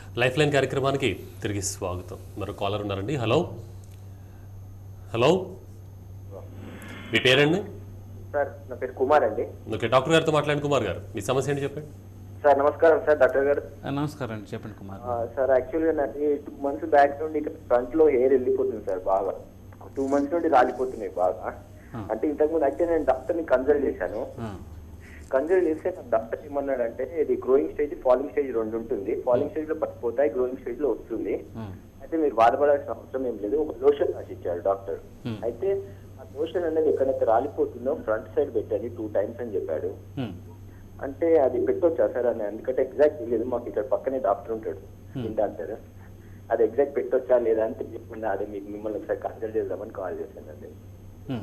Life lifeline కార్యక్రమానికి తిరిగి స్వాగతం మరో కాలర్ ఉన్నారండి హలో హలో మీ పేరండి సార్ నా పేరు కుమార్ అండి ఓకే డాక్టర్ గారితో మాట్లాడండి కుమార్ గారు మీ సమస్య ఏంటి చెప్పండి సార్ నమస్కారం సార్ డాక్టర్ గారు ఆ, నమస్కారం అండి చెప్పండి కుమార్ ఆ, సార్ యాక్చువల్గా నాకు టూ మంత్స్ బ్యాక్ నుండి ఇక్కడ ఫ్రంట్ లో హెయిర్ వెళ్ళిపోతుంది సార్ బాగా టూ మంత్స్ నుండి రాలిపోతున్నాయి బాగా అంటే ఇంతకుముందు అయితే నేను డాక్టర్ని కన్సల్ట్ చేశాను ఆ, కన్సల్ట్ చేస్తే నాకు డాక్టర్ ఏమన్నాడంటే ఇది గ్రోయింగ్ స్టేజ్ ఫాలింగ్ స్టేజ్ రెండు ఉంటుంది ఫాలింగ్ స్టేజ్ లో పడిపోతాయి గ్రోయింగ్ స్టేజ్ లో వస్తుంది ఆ, అయితే మీరు బాధపడాల్సిన అవసరం ఏం లేదు ఒక లోషన్ రాసి ఇచ్చారు డాక్టర్ అయితే ఆ లోషన్ అనేది ఎక్కడైతే రాలిపోతుందో ఫ్రంట్ సైడ్ పెట్టండి టూ టైమ్స్ అని చెప్పాడు ఉమ్, అంటే అది పెట్టొచ్చా సార్ అని ఎందుకంటే ఎగ్జాక్ట్ తెలియదు మాకు ఇక్కడ పక్కనే డాక్టర్ ఉంటాడు స్కిన్ డాక్టర్ అది ఎగ్జాక్ట్ పెట్టొచ్చా లేదా అని తెలియకుండా అదే మీకు మిమ్మల్ని ఒకసారి కన్సల్ట్ చేద్దామని కాల్ చేశానండి ఉమ్.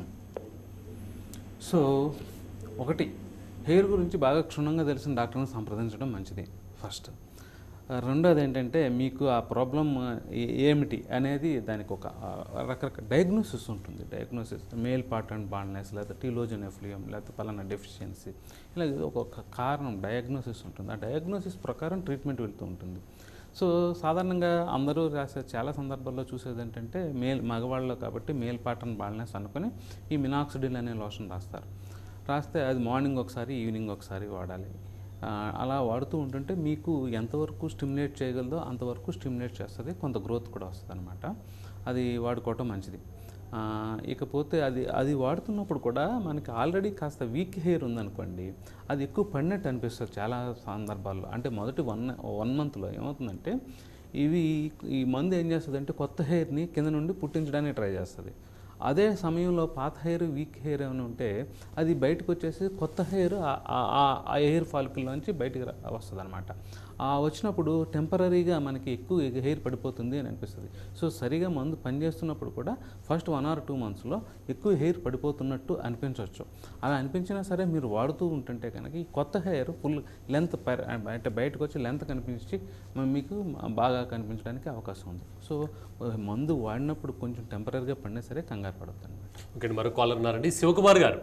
సో ఒకటి హెయిర్ గురించి బాగా క్షుణ్ణంగా తెలిసిన డాక్టర్ని సంప్రదించడం మంచిది ఫస్ట్ ఆ, రెండోది ఏంటంటే మీకు ఆ ప్రాబ్లం ఏమిటి అనేది దానికి ఒక ఆ, రకరకాల డయాగ్నోసిస్ ఉంటుంది డయాగ్నోసిస్ మేల్ పార్ట్ అండ్ బాండ్నెస్ లేకపోతే టీలోజన్ ఎఫ్లియం లేకపోతే పలానా డెఫిషియన్సీ ఇలా ఒక్కొక్క కారణం డయాగ్నోసిస్ ఉంటుంది ఆ డయాగ్నోసిస్ ప్రకారం ట్రీట్మెంట్ వెళ్తూ ఉంటుంది సో సాధారణంగా అందరూ రాసే చాలా సందర్భాల్లో చూసేది ఏంటంటే మేల్ మగవాళ్ళు కాబట్టి మేల్ పాటర్న్ బాల్నెస్ అనుకుని ఈ మినాక్సిడిల్ అనే లోషన్ రాస్తారు రాస్తే అది మార్నింగ్ ఒకసారి ఈవినింగ్ ఒకసారి వాడాలి ఆ, అలా వాడుతూ ఉంటుంటే మీకు ఎంతవరకు స్టిమ్యులేట్ చేయగలదో అంతవరకు స్టిమ్యులేట్ చేస్తుంది కొంత గ్రోత్ కూడా వస్తుంది అనమాట అది వాడుకోవటం మంచిది ఆ, ఇకపోతే అది అది వాడుతున్నప్పుడు కూడా మనకి ఆల్రెడీ కాస్త వీక్ హెయిర్ ఉందనుకోండి అది ఎక్కువ పడినట్టు అనిపిస్తుంది చాలా సందర్భాల్లో అంటే మొదటి వన్ వన్ మంత్లో ఏమవుతుందంటే ఇవి ఈ మందు ఏం చేస్తుంది అంటే కొత్త హెయిర్ని కింద నుండి పుట్టించడానికి ట్రై చేస్తుంది అదే సమయంలో పాత హెయిర్ వీక్ హెయిర్ ఏమైనా ఉంటే అది బయటకు వచ్చేసి కొత్త హెయిర్ ఆ హెయిర్ ఫాలికల్లోంచి బయటికి వస్తుంది అనమాట ఆ వచ్చినప్పుడు టెంపరీగా మనకి ఎక్కువ హెయిర్ పడిపోతుంది అని అనిపిస్తుంది సో సరిగా మందు పనిచేస్తున్నప్పుడు కూడా ఫస్ట్ వన్ ఆర్ టూ మంత్స్లో ఎక్కువ హెయిర్ పడిపోతున్నట్టు అనిపించవచ్చు అలా అనిపించినా సరే మీరు వాడుతూ ఉంటుంటే కనుక ఈ కొత్త హెయిర్ ఫుల్ లెంత్ అంటే బయటకు వచ్చి లెంత్ కనిపించి మ- మీకు బాగా కనిపించడానికి అవకాశం ఉంది సో మందు వాడినప్పుడు కొంచెం టెంపరీగా పడినా సరే కంగారు పడద్దు అనమాట ఓకే అండి మరో కాలర్ ఉన్నారండి శివకుమార్ గారు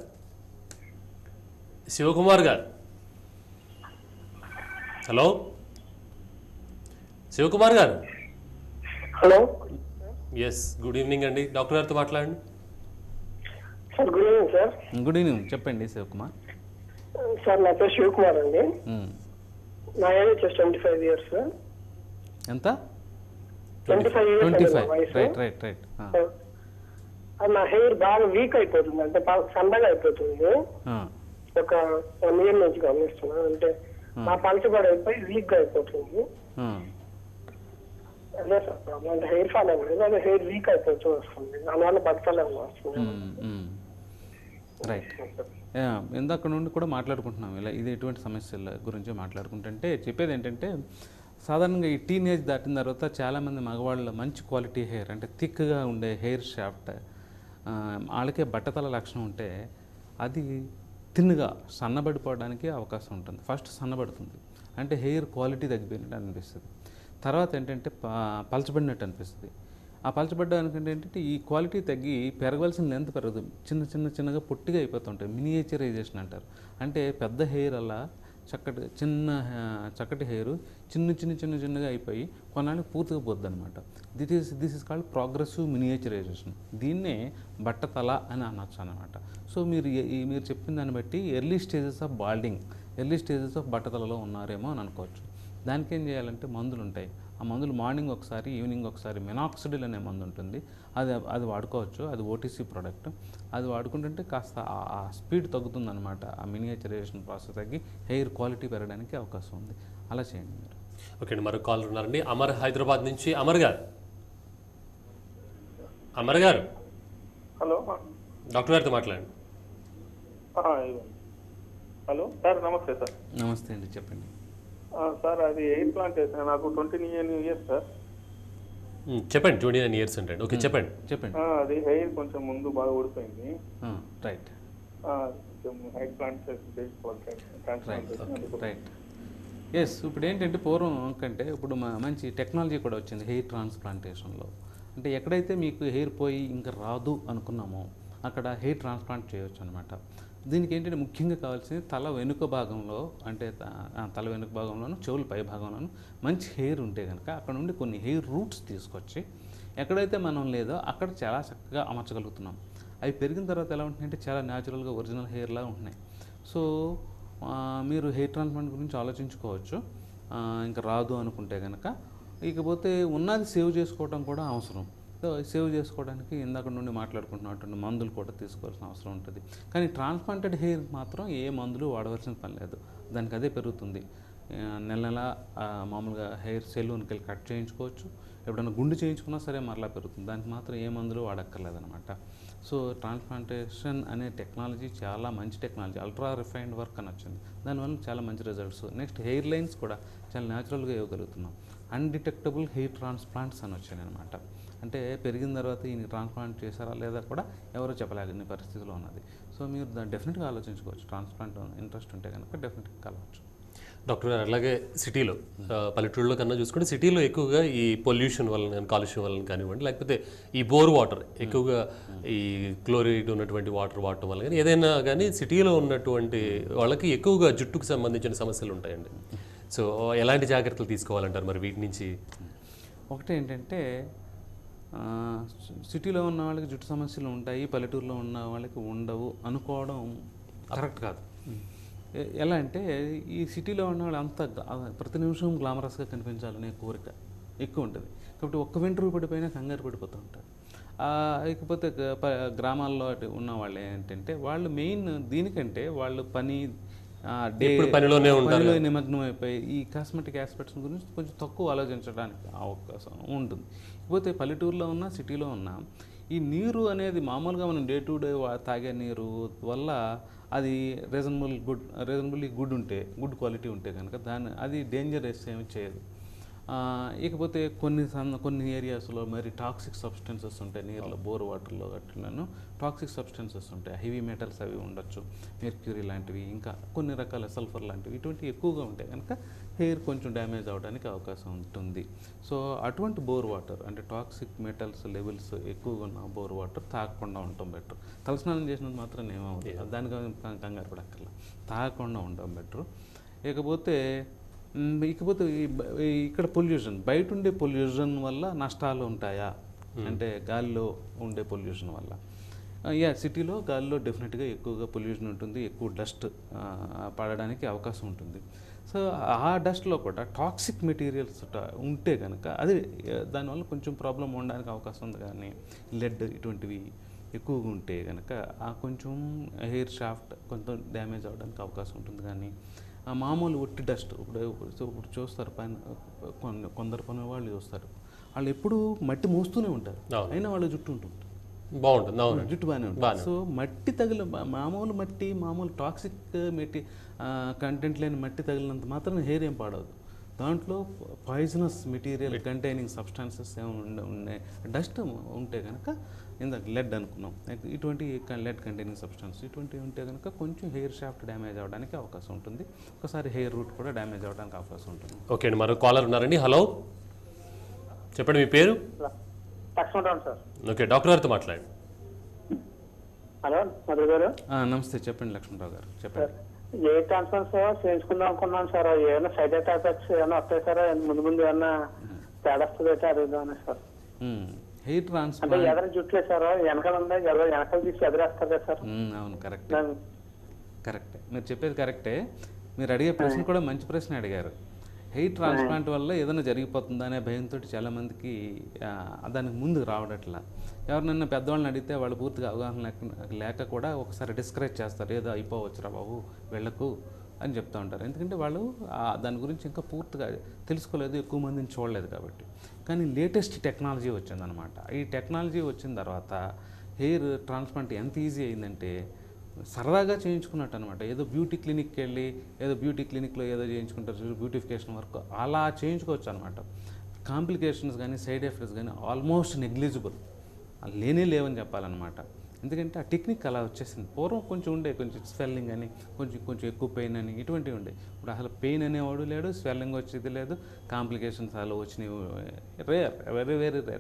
Shivakumar garu hello Shivakumar garu hello yes good evening అండి డాక్టర్ గారితో మాట్లాడండి sir good evening sir good evening చెప్పండి శివకుమార్ సార్ నా పేరు శివకుమార్ అండి మ్మ్. నా ఏజ్ వచ్చేసి ట్వంటీ ఫైవ్ ఇయర్స్ ఎంత twenty five twenty years five వయసు రైట్ రైట్ రైట్ అది నా హెయిర్ బాగా వీక్ అయిపోతుంది అంటే బాగా సన్నగా అయిపోతుంది ఒక వన్ ఇయర్ నుంచి గమనిస్తున్నా అంటే నా పలచబడి అయిపోయి వీక్ గా అయిపోతుంది అదే సార్ ప్రాబ్లం అంటే హెయిర్ ఫాల్ అవ్వలేదు అదే హెయిర్ వీక్ అయిపోతూ వస్తుంది దానివల్ల బతకాలని వస్తుంది రైట్ ఇందాక నుండి కూడా మాట్లాడుకుంటున్నాం ఇలా ఇది ఎటువంటి సమస్యల గురించి మాట్లాడుకుంటుంటే చెప్పేది ఏంటంటే సాధారణంగా ఈ టీనేజ్ దాటిన తర్వాత చాలామంది మగవాళ్ళ మంచి క్వాలిటీ హెయిర్ అంటే థిక్గా ఉండే హెయిర్ షాఫ్ట్ వాళ్ళకే బట్టతల లక్షణం ఉంటే అది తిన్నుగా సన్నబడిపోవడానికి అవకాశం ఉంటుంది ఫస్ట్ సన్నబడుతుంది అంటే హెయిర్ క్వాలిటీ తగ్గిపోయినట్టు అనిపిస్తుంది తర్వాత ఏంటంటే ప- పలచబడినట్టు అనిపిస్తుంది ఆ పలచబడ్డానికి ఏంటంటే ఈ క్వాలిటీ తగ్గి పెరగవలసిన లెంత్ పెరగదు చిన్న చిన్న చిన్నగా పొట్టిగా అయిపోతుంటాయి మినియేచరైజేషన్ అంటారు అంటే పెద్ద హెయిర్ అలా చక్కటి చిన్న ఆ, చక్కటి హెయిర్ చిన్న చిన్న చిన్న చిన్నగా అయిపోయి కొన్నాళ్ళకి పూర్తిగా పోద్ది అనమాట this is this is called progressive miniaturisation దీన్నే బట్టతల అని అనొచ్చు అనమాట సో మీరు ఏ- ఈ మీరు చెప్పిన దాన్ని బట్టి early stages of balding early stages of బట్టతలలో ఉన్నారేమో అని అనుకోవచ్చు దానికి ఏం చేయాలంటే మందులు ఉంటాయి ఆ మందులు మార్నింగ్ ఒకసారి ఈవినింగ్ ఒకసారి మినాక్సిడిల్ అనే మందు ఉంటుంది అది అది వాడుకోవచ్చు అది ఓటీసీ ప్రోడక్ట్ అది వాడుకుంటుంటే కాస్త ఆ- ఆ స్పీడ్ తగ్గుతుందన్నమాట ఆ మినియేచరైజేషన్ ప్రాసెస్ తగ్గి హెయిర్ క్వాలిటీ పెరగడానికి అవకాశం ఉంది అలా చేయండి మీరు ఓకే అండి మరో కాలర్ ఉన్నారండి అమర్ హైదరాబాద్ నుంచి అమర్ గారు అమర్ గారు హలో డాక్టర్ గారితో మాట్లాడండి ఆ, ఇవ్వండి. హలో సార్ నమస్తే సార్ నమస్తే అండి చెప్పండి ఆ, సార్ అది ఎయిర్ ప్లాంట్ వేసాను నాకు ట్వంటీ నియర్ ఇయర్స్ సార్ మ్, చెప్పండి ట్వంటీ నైన్ ఇయర్స్ అంటే ఓకే చెప్పండి చెప్పండి ఆ, అది హెయిర్ కొంచెం ముందు బాగా ఊడిపోయింది రైట్ ఆ, కొంచెం హెయిర్ ప్లాంట్ చేసుకోవాలి సార్ రైట్ ట్రాన్స్ప్లాంటేషన్ అందుకు. రైట్ ఎస్ ఇప్పుడు ఏంటంటే పూర్వం కంటే ఇప్పుడు మా మంచి టెక్నాలజీ కూడా వచ్చింది హెయిర్ ట్రాన్స్ప్లాంటేషన్లో అంటే ఎక్కడైతే మీకు హెయిర్ పోయి ఇంకా రాదు అనుకున్నామో అక్కడ హెయిర్ ట్రాన్స్ప్లాంట్ చేయొచ్చు అనమాట దీనికి ఏంటంటే ముఖ్యంగా కావాల్సింది తల వెనుక భాగంలో అంటే త- ఆ, తల వెనుక భాగంలోను చెవుల పై భాగంలోను మంచి హెయిర్ ఉంటే కనుక అక్కడ నుండి కొన్ని హెయిర్ రూట్స్ తీసుకొచ్చి ఎక్కడైతే మనం లేదో అక్కడ చాలా చక్కగా అమర్చగలుగుతున్నాం అవి పెరిగిన తర్వాత ఎలా ఉంటున్నాయంటే చాలా న్యాచురల్గా ఒరిజినల్ హెయిర్లా ఉంటున్నాయి సో ఆ, మీరు హెయిర్ ట్రాన్స్ప్లాంట్ గురించి ఆలోచించుకోవచ్చు ఆ, ఇంకా రాదు అనుకుంటే కనుక ఇకపోతే ఉన్నది సేవ్ చేసుకోవడం కూడా అవసరం సో సేవ్ చేసుకోవడానికి ఇందాక నుండి మాట్లాడుకుంటున్నటువంటి మందులు కూడా తీసుకోవాల్సిన అవసరం ఉంటుంది కానీ ట్రాన్స్ప్లాంటెడ్ హెయిర్ మాత్రం ఏ మందులు వాడవలసిన పని లేదు దానికి అదే పెరుగుతుంది ఆ, నెల నెల ఆ, మామూలుగా హెయిర్ సెలూన్కి వెళ్ళి కట్ చేయించుకోవచ్చు ఎప్పుడైనా గుండు చేయించుకున్నా సరే మరలా పెరుగుతుంది దానికి మాత్రం ఏ మందులు వాడక్కర్లేదు అనమాట సో ట్రాన్స్ప్లాంటేషన్ అనే టెక్నాలజీ చాలా మంచి టెక్నాలజీ అల్ట్రా రిఫైన్డ్ వర్క్ అని వచ్చింది దానివల్ల చాలా మంచి రిజల్ట్స్ నెక్స్ట్ హెయిర్ లైన్స్ కూడా చాలా న్యాచురల్గా ఇవ్వగలుగుతున్నాం అన్డిటెక్టబుల్ హెయిర్ ట్రాన్స్ప్లాంట్స్ అని వచ్చాయి అనమాట అంటే పెరిగిన తర్వాత ఈయన ట్రాన్స్ప్లాంట్ చేశారా లేదా కూడా ఎవరో చెప్పలేని పరిస్థితిలో ఉన్నది సో మీరు దాన్ని డెఫినెట్గా ఆలోచించుకోవచ్చు ట్రాన్స్ప్లాంట్ ఇంట్రెస్ట్ ఉంటే కనుక డెఫినెట్గా కలవచ్చు డాక్టర్ గారు అలాగే సిటీలో ఆ, పల్లెటూళ్ళలో కన్నా చూసుకుంటే సిటీలో ఎక్కువగా ఈ పొల్యూషన్ వలన కానీ కాలుష్యం వలన కానివ్వండి లేకపోతే ఈ బోర్ వాటర్ ఎక్కువగా ఈ క్లోరైడ్ ఉన్నటువంటి వాటర్ వాడటం వల్ల కానీ ఏదైనా కానీ సిటీలో ఉన్నటువంటి వాళ్ళకి ఎక్కువగా జుట్టుకు సంబంధించిన సమస్యలు ఉంటాయండి సో ఎలాంటి జాగ్రత్తలు తీసుకోవాలంటారు మరి వీటి నుంచి ఒకటి ఏంటంటే ఆ, సి- సిటీలో ఉన్న వాళ్ళకి జుట్టు సమస్యలు ఉంటాయి పల్లెటూరులో ఉన్న వాళ్ళకి ఉండవు అనుకోవడం కరెక్ట్ కాదు ఎ- ఎలా అంటే ఈ సిటీలో ఉన్న వాళ్ళు అంత గ్లా- ప్రతి నిమిషం గ్లామరస్గా కనిపించాలనే కోరిక ఎక్కువ ఉంటుంది కాబట్టి ఒక్క వెంట్రుకు పడిపోయినా కంగారు పడిపోతూ ఉంటారు ఆ, ఇకపోతే గ- ప- గ్రామాల్లో అటు ఉన్న వాళ్ళు ఏంటంటే వాళ్ళు మెయిన్ దీనికంటే వాళ్ళు పని ఆ, డే ఎప్పుడు పనిలోనే ఉంటారు పనిలో నిమగ్నం అయిపోయి ఈ కాస్మెటిక్ ఆస్పెక్ట్స్ గురించి కొంచెం తక్కువ ఆలోచించడానికి అవకాశం ఉంటుంది ఇకపోతే పల్లెటూరులో ఉన్న సిటీలో ఉన్న ఈ నీరు అనేది మామూలుగా మనం డే టు డే తాగే నీరు వల్ల అది రీజనబుల్ గుడ్ రీజనబుల్లీ గుడ్ ఉంటే గుడ్ క్వాలిటీ ఉంటే కనుక దాన్ని అది డేంజరస్ ఏమి చేయదు ఆ, ఇకపోతే కొన్ని సం- కొన్ని ఏరియాస్లో మరి టాక్సిక్ సబ్స్టెన్సెస్ ఉంటాయి నీళ్ళలో బోర్ వాటర్లో అట్లను టాక్సిక్ సబ్స్టెన్సెస్ ఉంటాయి హెవీ మెటల్స్ అవి ఉండొచ్చు మెర్క్యూరీ లాంటివి ఇంకా కొన్ని రకాల సల్ఫర్ లాంటివి ఇటువంటివి ఎక్కువగా ఉంటాయి కనుక హెయిర్ కొంచెం డ్యామేజ్ అవడానికి అవకాశం ఉంటుంది సో అటువంటి బోర్ వాటర్ అంటే టాక్సిక్ మెటల్స్ లెవెల్స్ ఎక్కువగా ఉన్న బోర్ వాటర్ తాగకుండా ఉండటం బెటర్ తలస్నానం చేసినందుకు మాత్రం ఏమవుతుంది దానికి కం- కంగారు పడక్కర్లా తాగకుండా ఉండడం బెటర్ ఇకపోతే మ్, ఇకపోతే ఈ బ- ఈ ఇక్కడ పొల్యూషన్ బయట ఉండే పొల్యూషన్ వల్ల నష్టాలు ఉంటాయా అంటే గాలిలో ఉండే పొల్యూషన్ వల్ల ఆ, యా సిటీలో గాలిలో డెఫినెట్గా ఎక్కువగా పొల్యూషన్ ఉంటుంది ఎక్కువ డస్ట్ పడడానికి అవకాశం ఉంటుంది సో ఆ డస్ట్లో కూడా టాక్సిక్ మెటీరియల్స్ ఉంటే కనుక అది ఆ, దానివల్ల కొంచెం ప్రాబ్లం ఉండడానికి అవకాశం ఉంది కానీ లెడ్ ఇటువంటివి ఎక్కువగా ఉంటే కనుక ఆ కొంచెం హెయిర్ షాఫ్ట్ కొంచెం డ్యామేజ్ అవ్వడానికి అవకాశం ఉంటుంది కానీ ఆ మామూలు ఒట్టి డస్ట్ ఇప్పుడు సో ఇప్పుడు చూస్తారు పైన కొన్ని కొందరు పని వాళ్ళు చూస్తారు వాళ్ళు ఎప్పుడూ మట్టి మోస్తూనే ఉంటారు అవును. అయినా వాళ్ళ జుట్టు ఉంటుంది బాగుంటుంది అవునండి జుట్టు బాగానే ఉంటుంది సో మట్టి తగిల మా- మామూలు మట్టి మామూలు టాక్సిక్ మెట్టి కంటెంట్ లేని మట్టి తగిలినంత మాత్రం హెయిర్ ఏం పాడవదు దాంట్లో పాయిజనస్ మెటీరియల్ కంటైనింగ్ సబ్స్టాన్సెస్ ఏమైనా ఉన్నాయి డస్ట్ ఉంటే కనుక ఇందాక లెడ్ అనుకున్నాం ఇటువంటి లెడ్ కంటైనింగ్ సబ్స్టాన్స్ ఇటువంటివి ఉంటే కనుక కొంచెం హెయిర్ షాఫ్ట్ డ్యామేజ్ అవ్వడానికి అవకాశం ఉంటుంది ఒకసారి హెయిర్ రూట్ కూడా డ్యామేజ్ అవ్వడానికి అవకాశం ఉంటుంది ఓకే అండి మరో కాలర్ ఉన్నారండి హలో చెప్పండి మీ పేరు లక్ష్మణరావు సార్ ఓకే డాక్టర్ గారితో మాట్లాడండి హలో మధు గారు ఆ, నమస్తే చెప్పండి లక్ష్మణరావు గారు చెప్పండి ఏ ట్రాన్స్ఫర్స్ చేయించుకుందాం అనుకున్నాను సార్ ఏమైనా సైడ్ ఎఫెక్ట్స్ ఏమైనా వస్తాయి సార్ ముందు ముందు ఏమైనా తేడా వస్తుంది అయితే అడుగుదామని సార్ హెయిర్ అంటే ట్రాన్స్ప్లాంట్ ఎదర జుట్లే సార్ వెనకాల ఉంది ఎదర వెనకాల తీసి ఎదురేస్తారు కదా సార్ అవును కరెక్ట్ దాన్ని- కరెక్టే మీరు చెప్పేది కరెక్టే మీరు అడిగే ప్రశ్న కూడా మంచి ప్రశ్న అడిగారు హెయిర్ ట్రాన్స్ప్లాంట్ వల్ల ఏదైనా జరిగిపోతుందా అనే భయంతో చాలామందికి ఆ, దానికి ముందు రావడట్లా ఎవరినైనా పెద్దవాళ్ళని అడిగితే వాళ్ళు పూర్తిగా అవగాహన లేక లేక కూడా ఒకసారి డిస్కరేజ్ చేస్తారు ఏదో అయిపోవచ్చురా బాబు వెళ్ళకు అని చెప్తూ ఉంటారు ఎందుకంటే వాళ్ళు ఆ, దాని గురించి ఇంకా పూర్తిగా తెలుసుకోలేదు ఎక్కువ మందిని చూడలేదు కాబట్టి కానీ లేటెస్ట్ టెక్నాలజీ వచ్చిందనమాట ఈ టెక్నాలజీ వచ్చిన తర్వాత హెయిర్ ట్రాన్స్ప్లాంట్ ఎంత ఈజీ అయిందంటే సరదాగా చేయించుకున్నట్టు అనమాట ఏదో బ్యూటీ క్లినిక్కి వెళ్ళి ఏదో బ్యూటీ క్లినిక్లో ఏదో చేయించుకుంటారు చూడు బ్యూటిఫికేషన్ వర్క్ అలా చేయించుకోవచ్చు అనమాట కాంప్లికేషన్స్ కానీ సైడ్ ఎఫెక్ట్స్ కానీ ఆల్మోస్ట్ నెగ్లిజిబుల్ లేనే లేవని చెప్పాలన్నమాట ఎందుకంటే ఆ టెక్నిక్ అలా వచ్చేసింది పూర్వం కొంచెం ఉండే కొంచెం స్వెల్లింగ్ అని కొంచెం కొంచెం ఎక్కువ పెయిన్ అని ఇటువంటివి ఉండే ఇప్పుడు అసలు పెయిన్ అనేవాడు లేడు స్వెల్లింగ్ వచ్చేది లేదు కాంప్లికేషన్స్ అలా వచ్చినవి rare very very rare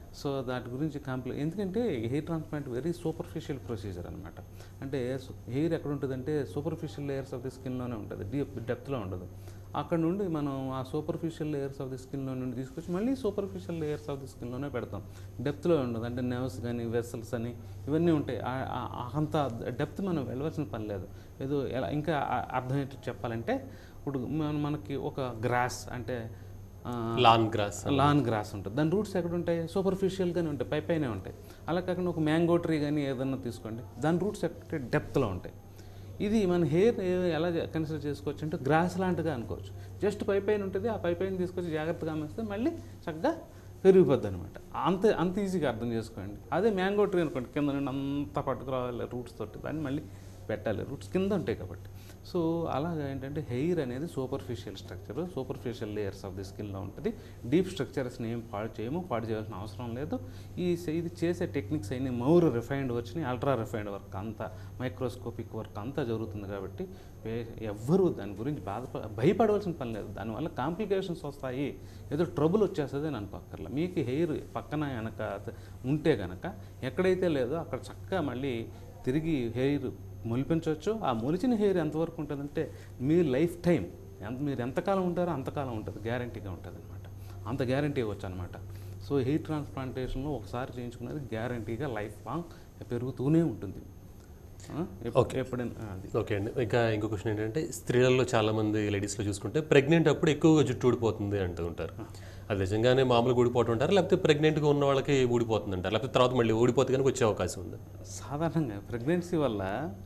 so దాటి గురించి కాంప్లి ఎందుకంటే hair transplant very superficial procedure అనమాట అంటే హెయిర్ ఎక్కడ ఉంటుందంటే సూపర్ఫిషియల్ లేయర్స్ ఆఫ్ ది స్కిన్లోనే ఉంటుంది డీప్ డెప్త్లో ఉండదు అక్కడ నుండి మనం ఆ సూపర్ఫిషియల్ లేయర్స్ ఆఫ్ ది స్కిన్లో నుండి తీసుకొచ్చి మళ్ళీ సూపర్ఫిషియల్ లేయర్స్ ఆఫ్ ది స్కిన్లోనే పెడతాం డెప్త్లో ఉండదు అంటే నెర్వ్స్ కానీ వెసల్స్ అని ఇవన్నీ ఉంటాయి ఆ- ఆ- ఆ అంత డెప్త్ మనం వెళ్ళవలసిన పని లేదు ఏదో ఎలా ఇంకా ఆ- అర్థమయ్యేటట్టు చెప్పాలంటే ఇప్పుడు మన- మనకి ఒక గ్రాస్ అంటే ఆ, లాన్ గ్రాస్ లాన్ గ్రాస్ ఉంటుంది దాని రూట్స్ ఎక్కడ ఉంటాయి సూపర్ఫిషియల్గానే ఉంటాయి పై పైనే ఉంటాయి అలా కాకుండా ఒక మ్యాంగో ట్రీ కానీ ఏదన్నా తీసుకోండి దాని రూట్స్ ఎక్కడ డెప్త్లో ఉంటాయి ఇది మన హెయిర్ ఎలా కన్సిడర్ చేసుకోవచ్చు అంటే గ్రాస్ లాంటిగా అనుకోవచ్చు జస్ట్ పై పైన ఉంటుంది ఆ పై పైన తీసుకొచ్చి జాగ్రత్తగా అమ్మేస్తే మళ్ళీ చక్కగా పెరిగిపోద్ది అనమాట అంత అంత ఈజీగా అర్థం చేసుకోండి అదే మ్యాంగో ట్రీ అనుకోండి కింద నుండి అంతా పట్టుకురావాలి రూట్స్ తోటి దాన్ని మళ్ళీ పెట్టాలి రూట్స్ కింద ఉంటాయి కాబట్టి సో అలాగా ఏంటంటే హెయిర్ అనేది superficial structure superficial layers of the స్కిన్లో ఉంటుంది డీప్ స్ట్రక్చర్స్ని ఏం పాడు చేయము పాడు చేయాల్సిన అవసరం లేదు ఈ ఇది చేసే టెక్నిక్స్ అయినా మౌర్ రిఫైన్డ్ వచ్చినాయి అల్ట్రా రిఫైన్డ్ వర్క్ అంతా మైక్రోస్కోపిక్ వర్క్ అంతా జరుగుతుంది కాబట్టి వే- ఎవ్వరూ దాని గురించి బాధపడ భయపడవలసిన పని లేదు దానివల్ల కాంప్లికేషన్స్ వస్తాయి ఏదో ట్రబుల్ వచ్చేస్తుంది అని అనుకోక్కర్లా మీకు హెయిర్ పక్కన వెనక ఉంటే కనుక ఎక్కడైతే లేదో అక్కడ చక్కగా మళ్ళీ తిరిగి హెయిర్ మొలిపించవచ్చు ఆ మొలిచిన హెయిర్ ఎంతవరకు ఉంటుందంటే మీ లైఫ్ టైం ఎంత మీరు ఎంతకాలం ఉంటారో అంతకాలం ఉంటుంది గ్యారంటీగా ఉంటుంది అనమాట అంత గ్యారంటీ ఇవ్వచ్చు అనమాట సో హెయిర్ ట్రాన్స్ప్లాంటేషన్లో ఒకసారి చేయించుకున్నది గ్యారంటీగా లైఫ్ లాంగ్ పెరుగుతూనే ఉంటుంది ఆ, ఎప్పు- ఎప్పుడైనా ఆ, అది ఓకే అండి ఇంకా ఇంకో క్వశ్చన్ ఏంటంటే స్త్రీలలో చాలా మంది లేడీస్లో చూసుకుంటే ప్రెగ్నెంట్ అప్పుడు ఎక్కువగా జుట్టు ఊడిపోతుంది అంటూ ఉంటారు అది నిజంగానే మామూలుగా ఊడిపోవటం ఉంటారు లేకపోతే ప్రెగ్నెంట్గా ఉన్న వాళ్ళకి ఊడిపోతుంది అంటారు లేకపోతే తర్వాత మళ్ళీ ఊడిపోతే కనుక వచ్చే అవకాశం ఉంది సాధారణంగా ప్రెగ్నెన్సీ వల్ల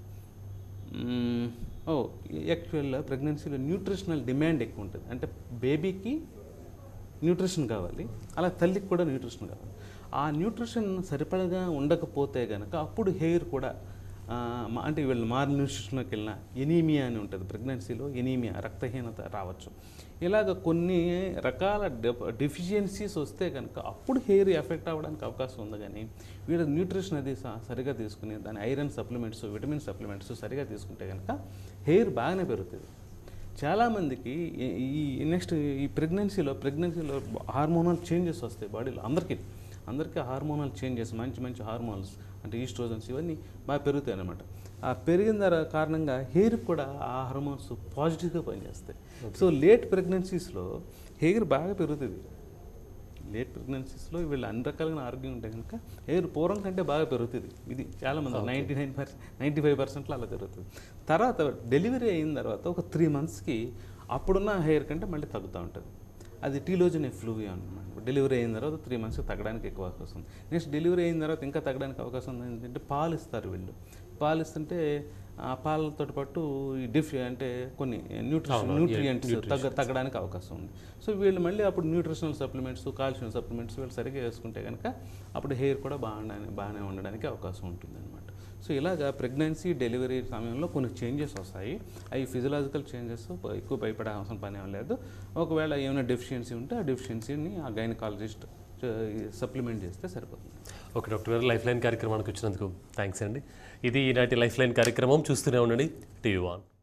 మ్మ్, ఓ యాక్చువల్గా ప్రెగ్నెన్సీలో న్యూట్రిషనల్ డిమాండ్ ఎక్కువ ఉంటుంది అంటే బేబీకి న్యూట్రిషన్ కావాలి అలా తల్లికి కూడా న్యూట్రిషన్ కావాలి ఆ న్యూట్రిషన్ సరిపడగా ఉండకపోతే కనుక అప్పుడు హెయిర్ కూడా ఆ, మా- అంటే వీళ్ళు మార్ న్యూట్రిషన్లోకి వెళ్ళిన ఎనీమియా అని ఉంటుంది ప్రెగ్నెన్సీలో ఎనీమియా రక్తహీనత రావచ్చు ఇలాగ కొన్ని రకాల డెఫిషియన్సీస్ వస్తే కనుక అప్పుడు హెయిర్ ఎఫెక్ట్ అవ్వడానికి అవకాశం ఉంది కానీ వీళ్ళు న్యూట్రిషన్ అది స- సరిగా తీసుకుని దాని ఐరన్ సప్లిమెంట్స్ విటమిన్ సప్లిమెంట్స్ సరిగా తీసుకుంటే కనుక హెయిర్ బాగానే పెరుగుతుంది చాలామందికి ఈ- ఈ నెక్స్ట్ ఈ ప్రెగ్నెన్సీలో ప్రెగ్నెన్సీలో హార్మోనల్ చేంజెస్ వస్తాయి బాడీలో అందరికీ అందరికీ హార్మోనల్ చేంజెస్ మంచి మంచి హార్మోన్స్ అంటే ఈస్ట్రోజన్స్ ఇవన్నీ బాగా పెరుగుతాయి అనమాట ఆ పెరిగిన దాని కారణంగా హెయిర్ కూడా ఆ హార్మోన్స్ పాజిటివ్గా పనిచేస్తాయి సో లేట్ ప్రెగ్నెన్సీస్లో హెయిర్ బాగా పెరుగుతుంది లేట్ ప్రెగ్నెన్సీస్లో వీళ్ళు అన్ని రకాలుగా ఆరోగ్యం ఉంటే కనుక హెయిర్ పూర్వం కంటే బాగా పెరుగుతుంది ఇది చాలా మంది ninety nine percent ninety five పర్సెంట్లో అలా జరుగుతుంది తర్వాత డెలివరీ అయిన తర్వాత ఒక త్రీ మంత్స్కి అప్పుడున్న హెయిర్ కంటే మళ్ళీ తగ్గుతూ ఉంటుంది అది టీలోజన్ ఫ్లూవి అనమాట డెలివరీ అయిన తర్వాత త్రీ మంత్స్ తగ్గడానికి ఎక్కువ అవకాశం ఉంది నెక్స్ట్ డెలివరీ అయిన తర్వాత ఇంకా తగ్గడానికి అవకాశం ఉంది ఏంటంటే పాలు ఇస్తారు వీళ్ళు పాలు ఇస్తుంటే ఆ పాలతో పాటు ఈ డిఫ్ అంటే కొన్ని న్యూట్రిషన్ న్యూట్రియంట్స్ తగ్గ తగ్గడానికి అవకాశం ఉంది సో వీళ్ళు మళ్ళీ అప్పుడు న్యూట్రిషనల్ సప్లిమెంట్స్ కాల్షియం సప్లిమెంట్స్ వీళ్ళు సరిగ్గా వేసుకుంటే కనుక అప్పుడు హెయిర్ కూడా బాగా బాగానే ఉండడానికి అవకాశం ఉంటుంది అనమాట సో ఇలాగా ప్రెగ్నెన్సీ డెలివరీ సమయంలో కొన్ని చేంజెస్ వస్తాయి అవి ఫిజియలాజికల్ చేంజెస్ ఎక్కువ భయపడే అవసరం పని ఏం లేదు ఒకవేళ ఏమైనా డెఫిషియన్సీ ఉంటే ఆ డెఫిషియన్సీని ఆ గైనకాలజిస్ట్ సప్లిమెంట్ చేస్తే సరిపోతుంది ఓకే డాక్టర్ గారు లైఫ్ లైన్ కార్యక్రమానికి వచ్చినందుకు థ్యాంక్స్ అండి ఇది ఈనాటి లైఫ్ లైన్ కార్యక్రమం చూస్తూనే ఉండండి టీవీ వన్